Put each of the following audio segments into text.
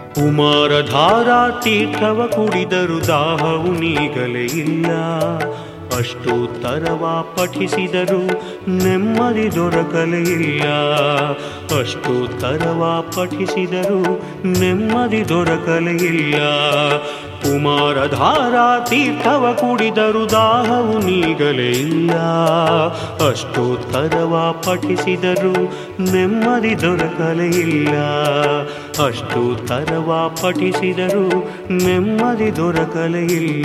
ಕುಮಾರಧಾರಾ ತೀರ್ಥವ ಕುಡಿದರು ದಾಹವು ನೀಗಲೇ ಇಲ್ಲ ಅಷ್ಟು ತರವ ಪಠಿಸಿದರು ನೆಮ್ಮದಿ ದೊರಕಲೇ ಇಲ್ಲ ಅಷ್ಟು ತರವ ಪಠಿಸಿದರು ನೆಮ್ಮದಿ ದೊರಕಲೇ ಇಲ್ಲ ಕುಮಾರಧಾರಾ ತೀರ್ಥವ ಕುಡಿದರು ದಾಹವು ನೀಗಲೇ ಇಲ್ಲ ಅಷ್ಟು ತರವ ಪಠಿಸಿದರು ನೆಮ್ಮದಿ ದೊರಕಲೇ ಇಲ್ಲ ಅಷ್ಟು ತರವ ಪಠಿಸಿದರು ನೆಮ್ಮದಿ ದೊರಕಲೇ ಇಲ್ಲ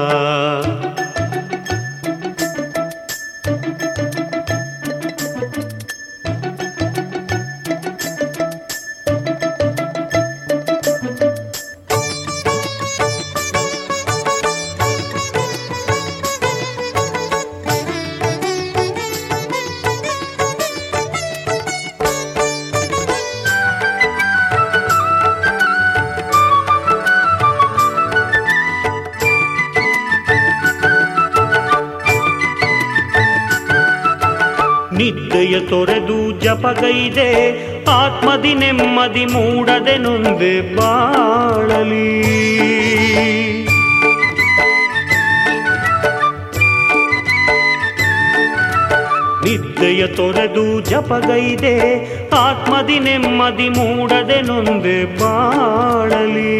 ನಿದ್ದೆಯ ತೊರೆದು ಜಪಗೈದೆ ಆತ್ಮದಿ ನೆಮ್ಮದಿ ಮೂಡದೆ ನೊಂದೆ ಬಾಳಲಿ ನಿದ್ದೆಯ ತೊರೆದು ಜಪಗೈದೆ ಆತ್ಮದಿ ನೆಮ್ಮದಿ ಮೂಡದೆ ನೊಂದೆ ಬಾಳಲಿ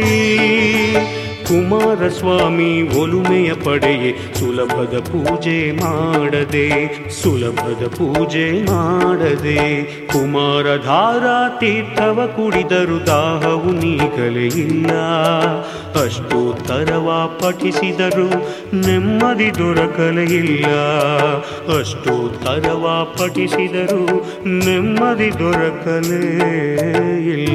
ಕುಮಾರಸ್ವಾಮಿ ಒಲುಮೆಯ ಪಡೆಯೇ ಸುಲಭದ ಪೂಜೆ ಮಾಡದೆ ಸುಲಭದ ಪೂಜೆ ಮಾಡದೆ ಕುಮಾರಧಾರ ತೀರ್ಥವ ಕುಡಿದರು ದಾಹವು ನೀಗಲೇ ಇಲ್ಲ ಅಷ್ಟು ತರವ ಪಠಿಸಿದರು ನೆಮ್ಮದಿ ದೊರಕಲೇ ಇಲ್ಲ ಅಷ್ಟು ತರವ ಪಠಿಸಿದರು ನೆಮ್ಮದಿ ದೊರಕಲೇ ಇಲ್ಲ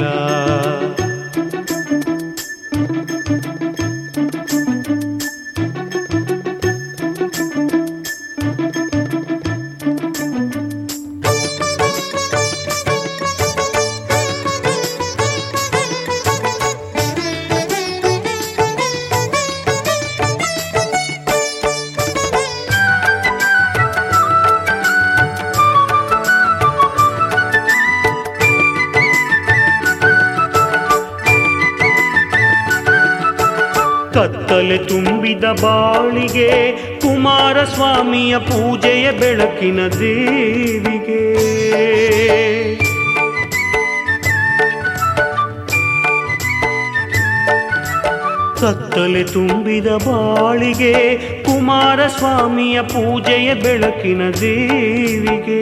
ಕತ್ತಲೆ ತುಂಬಿದ ಬಾಳಿಗೆ ಕುಮಾರಸ್ವಾಮಿಯ ಪೂಜೆಯ ಬೆಳಕಿನ ದೇವಿಗೆ ಕತ್ತಲೆ ತುಂಬಿದ ಬಾಳಿಗೆ ಕುಮಾರಸ್ವಾಮಿಯ ಪೂಜೆಯ ಬೆಳಕಿನ ದೇವಿಗೆ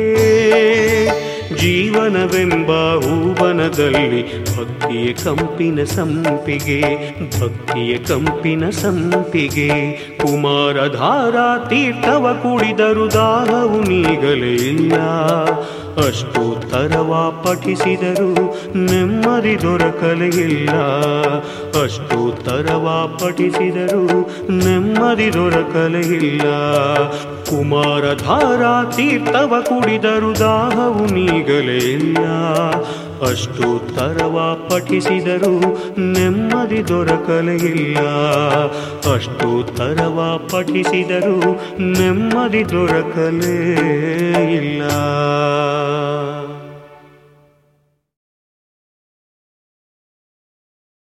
ಜೀವನವೆಂಬ ಹೂವನದಲ್ಲಿ ಭಕ್ತಿಯ ಕಂಪಿನ ಸಂಪಿಗೆ ಭಕ್ತಿಯ ಕಂಪಿನ ಸಂಪಿಗೆ ಕುಮಾರಧಾರ ತೀರ್ಥವ ಕುಡಿದರು ದಾಹವು ನೀಗಲೇ ಇಲ್ಲ ಅಷ್ಟು ತರವ ಪಠಿಸಿದರು ನೆಮ್ಮದಿ ದೊರಕಲೇ ಇಲ್ಲ ಅಷ್ಟು ತರವ ಪಠಿಸಿದರು ನೆಮ್ಮದಿ ದೊರಕಲೇ ಇಲ್ಲ ಕುಮಾರಧಾರ ತೀರ್ಥವ ಕುಡಿದರು ದಾಹವು ನೀಗಲೇ ಇಲ್ಲ ಅಷ್ಟು ತರವ ಪಠಿಸಿದರು ನೆಮ್ಮದಿ ದೊರಕಲೇ ಇಲ್ಲ ಅಷ್ಟು ತರವ ಪಠಿಸಿದರು ನೆಮ್ಮದಿ ದೊರಕಲೇ ಇಲ್ಲ